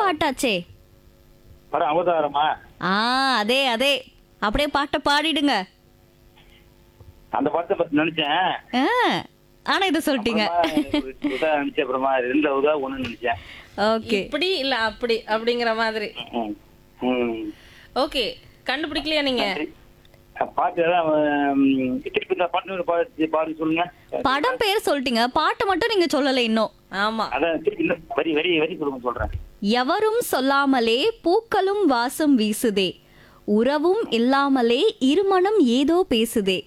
பாட்டாச்சே படம் அவதாரமா ஆ அதே அதே அப்படியே பாட்டை பாடிடுங்க அந்த படத்தை பத்தி நினைச்சேன் ஆ, ஆனா இதை சொல்லிட்டீங்க அப்புறமா ஒரு இதா நினைச்சேன் அப்புறமா ரெண்டுல உதா ஒண்ணு நினைச்சேன் ஓகே இப்படி இல்ல அப்படி அப்படிங்கிற மாதிரி ம். ம். ஓகே கண்டுபிடிக்கலையா நீங்க சரி. பாட்டு எல்லாம் ம், திருப்பி இந்த பாட்டு ஒரு பாட்டு பாடு சொல்லுங்க படம் பேர் சொல்லிட்டீங்க பாட்டு மட்டும் நீங்க சொல்லல இன்னும் ஆமா அதான் திருப்பி இன்னும் வரி வரி வரி சொல்லுங்க சொல்றேன் எவரும் சொல்லாமலே பூக்களும் வாசம் வீசுதே உறவும் இல்லாமலே இருமனம் ஏதோ பேசுதே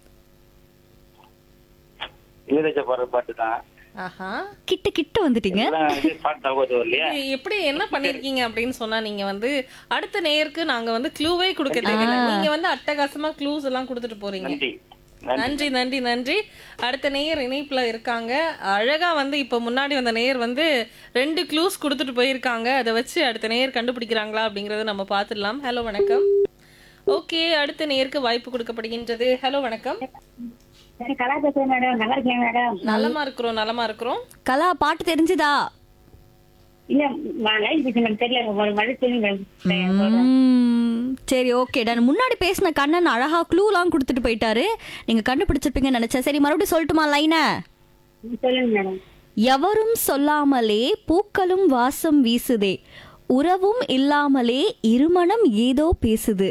இளையராஜா பாடுற பாட்டு தான் ஆஹா கிட்ட கிட்ட வந்துட்டீங்க இதெல்லாம் இது பாட்டு தகவல் இல்லையா இது எப்படி என்ன பண்ணிருக்கீங்க அப்படின்னு சொன்னா நீங்க வந்து அடுத்த நேயருக்கு நாங்க வந்து க்ளூவே கொடுக்க தேவையில்லை நீங்க வந்து அட்டகாசமா க்ளூஸ் எல்லாம் கொடுத்துட்டு போறீங்க நன்றி நன்றி நன்றி நன்றி நன்றி அடுத்த நேயர் இணைப்புல இருக்காங்க அழகா வந்து இப்ப முன்னாடி வந்த நேயர் வந்து ரெண்டு க்ளூஸ் கொடுத்துட்டு போயிருக்காங்க அதை வச்சு அடுத்த நேயர் கண்டுபிடிக்கிறாங்களா அப்படிங்கறத நம்ம பார்த்துடலாம் ஹலோ வணக்கம் ஓகே அடுத்த நேயருக்கு வாய்ப்பு கொடுக்கப்படுகின்றது ஹலோ வணக்கம் கலா பேசுறேன் மேடம் நல்லா இருக்கேன் மேடம் நலமா இருக்கிறோம் நலமா இருக்கிறோம் கலா பாட்டு தெரிஞ்சுதா இல்ல லைன் பேசுறேன் தெரியல ஒரு மழை சொல்லுங்க ம், சரி ஓகே டன் முன்னாடி பேசின கண்ணன் அழகா க்ளூலாம் கொடுத்துட்டு போயிட்டாரு நீங்க கண்டுபிடிச்சிருப்பீங்கன்னு நினைச்சேன் சரி மறுபடியும் சொல்லட்டுமா லைனை சொல்லுங்க மேடம் எவரும் சொல்லாமலே பூக்களும் வாசம் வீசுதே உறவும் இல்லாமலே இருமனம் ஏதோ பேசுது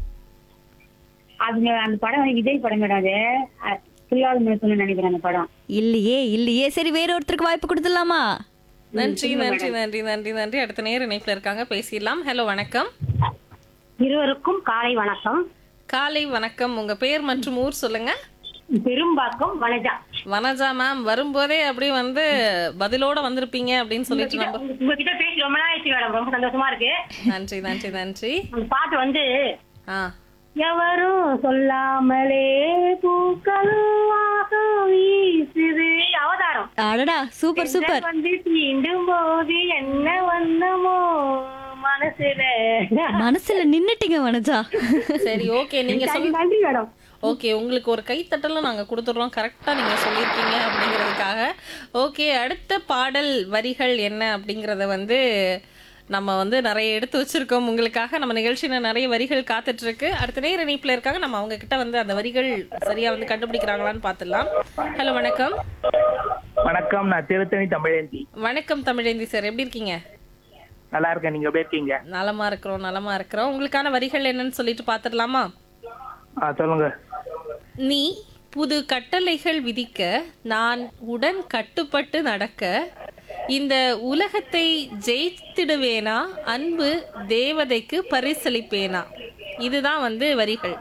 அது அந்த படம் வந்து விஜய் படம் மேடம் அது அஹ், புல்லாத மனசுன்னு நினைக்கிறேன் அந்த படம் இல்லையே இல்லையே சரி வேற ஒருத்தருக்கு வாய்ப்பு கொடுத்துடலாமா நன்றி நன்றி நன்றி நன்றி நன்றி அடுத்த நேயர் இணைப்புல இருக்காங்க பேசிடலாம் ஹலோ வணக்கம் இருவருக்கும் காலை வணக்கம் காலை வணக்கம் உங்க பேர் மற்றும் ஊர் சொல்லுங்க பெரும்பாக்கம் வனஜா வனஜா மேம் வரும்போதே அப்படியே வந்து பதிலோட வந்திருப்பீங்க அப்படின்னு சொல்லிட்டு நம்ம உங்ககிட்ட பேசி ரொம்ப நாள் ஆயிடுச்சு மேடம் ரொம்ப சந்தோஷமா இருக்கு நன்றி நன்றி நன்றி அந்த பாட்டு வந்து ஆ எவரும் சொல்லாமலே பூக்களும் வாசம் வீசுது அவதாரம் அடடா சூப்பர் சூப்பர் வந்து தீண்டும் போது என்ன வண்ணமோ மனசுல மனசுல நின்னுட்டீங்க வனஜா சரி ஓகே நீங்க சொல் நன்றி மேடம் ஓகே உங்களுக்கு ஒரு கைத்தட்டலும் நாங்க கொடுத்துடுறோம் கரெக்டா நீங்க சொல்லியிருக்கீங்க அப்படிங்கிறதுக்காக ஓகே அடுத்த பாடல் வரிகள் என்ன அப்படிங்கறத வந்து நம்ம வந்து நிறைய எடுத்து வச்சிருக்கோம் உங்களுக்காக நம்ம நிகழ்ச்சியில நிறைய வரிகள் காத்துட்டு இருக்கு அடுத்த நேர இணைப்புல இருக்காங்க நம்ம அவங்க கிட்ட வந்து அந்த வரிகள் சரியா வந்து கண்டுபிடிக்கிறாங்களான்னு பார்த்துடலாம் ஹலோ வணக்கம் வணக்கம் நான் திருத்தணி தமிழேந்தி வணக்கம் தமிழேந்தி சார் எப்படி இருக்கீங்க நல்லா இருக்கேன் நீங்க எப்படி இருக்கீங்க நலமா இருக்கிறோம் நலமா இருக்கிறோம் உங்களுக்கான வரிகள் என்னன்னு சொல்லிட்டு பார்த்துடலாமா ஆ சொல்லுங்க நீ புது கட்டளைகள் விதிக்க நான் உடன் கட்டுப்பட்டு நடக்க இந்த உலகத்தை ஜெயித்திடுவேனா அன்பு தேவதைக்கு பரிசளிப்பேனா இதுதான் வந்து வரிகள்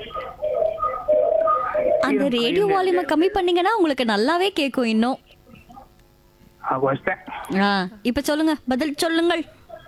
அந்த ரேடியோ வால்யூமை கம்மி பண்ணீங்கன்னா உங்களுக்கு நல்லாவே கேட்கும் இன்னும் ஆ வச்சிட்டேன் ஆ இப்ப சொல்லுங்க பதில் சொல்லுங்கள்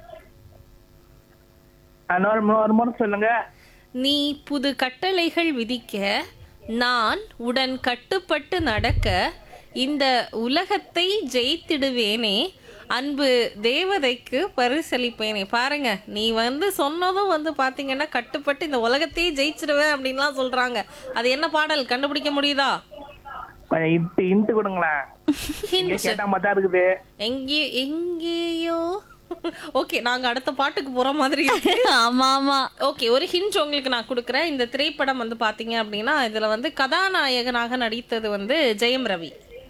இன்னொரு மு- ஒரு முறை சொல்லுங்க நீ புது கட்டளைகள் விதிக்க நான் உடன் கட்டுப்பட்டு நடக்க இந்த உலகத்தை ஜெயித்திடுவேனே அன்பு தேவதைக்கு பரிசளிப்பேனே பாருங்க நீ வந்து சொன்னதும் வந்து பாத்தீங்கன்னா கட்டுப்பட்டு இந்த உலகத்தையே ஜெயிச்சிடுவேன் அப்படின்லாம் சொல்றாங்க அது என்ன பாடல் கண்டுபிடிக்க முடியுதா கொஞ்சம் இன்ட்டு இன்ட்டு கொடுங்களேன் இங்க Hint. கேட்டா மட்டும் இருக்குது எங்கே எங்கேயோ ஓகே நாங்க அடுத்த பாட்டுக்கு போற மாதிரி இருக்கு. ஆமா ஆமா ஓகே ஒரு ஹிண்ட் உங்களுக்கு நான் கொடுக்குறேன் இந்த திரைப்படம் வந்து பாத்தீங்க அப்படின்னா இதுல வந்து கதாநாயகனாக நடித்தது வந்து ஜெயம் ரவி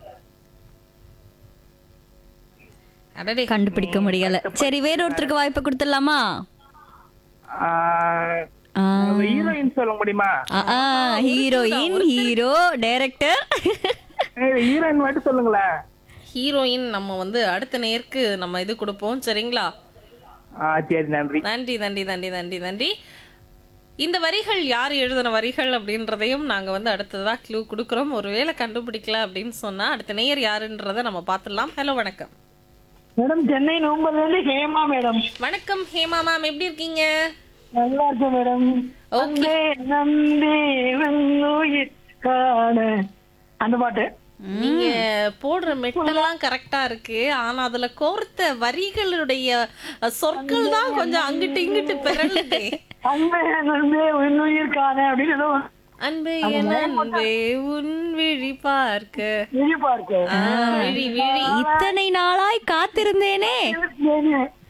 அடடே கண்டுபிடிக்க முடியல சரி வேற ஒருத்தருக்கு வாய்ப்பு கொடுத்துடலாமா ஆ, ஹீரோயின் சொல்ல முடியுமா ஆ, ஆ, ஹீரோயின் ஹீரோ டைரக்டர் ஹீரோயின் மட்டும் சொல்லுங்களேன் ஹீரோயின் நம்ம வந்து அடுத்த நேருக்கு நம்ம இது கொடுப்போம் சரிங்களா ஆ சரி நன்றி நன்றி நன்றி நன்றி நன்றி நன்றி இந்த வரிகள் யார் எழுதின வரிகள் அப்படின்றதையும் நாங்க வந்து அடுத்ததா க்ளூ கொடுக்குறோம் ஒருவேளை கண்டுபிடிக்கல அப்படின்னு சொன்னா அடுத்த நேயர் யாருன்றதை நம்ம பார்த்துடலாம் ஹலோ வணக்கம் மேடம் சென்னை நோம்பர்ல இருந்து ஹேமா மேடம் வணக்கம் ஹேமா மேம் எப்படி இருக்கீங்க நல்லா இருக்கு மேடம் ஓகே நம்பி வெண்ணுயிர் காண அந்த பாட்டு நீங்க போடுற மெட்டெல்லாம் கரெக்டா இருக்கு ஆனா அதுல கோர்த்த வரிகளுடைய அஹ், சொற்கள் தான் கொஞ்சம் அங்கிட்டு இங்கிட்டு பிறழுதே அன்பே நம்பி வெண்ணுயிர் காண அப்படின்னு ஏதோ அன்பே என் அன்பே உன் விழி பார்க்க விழி பார்க்க ஆ, விழி விழி இத்தனை நாளாய் காத்திருந்தேனே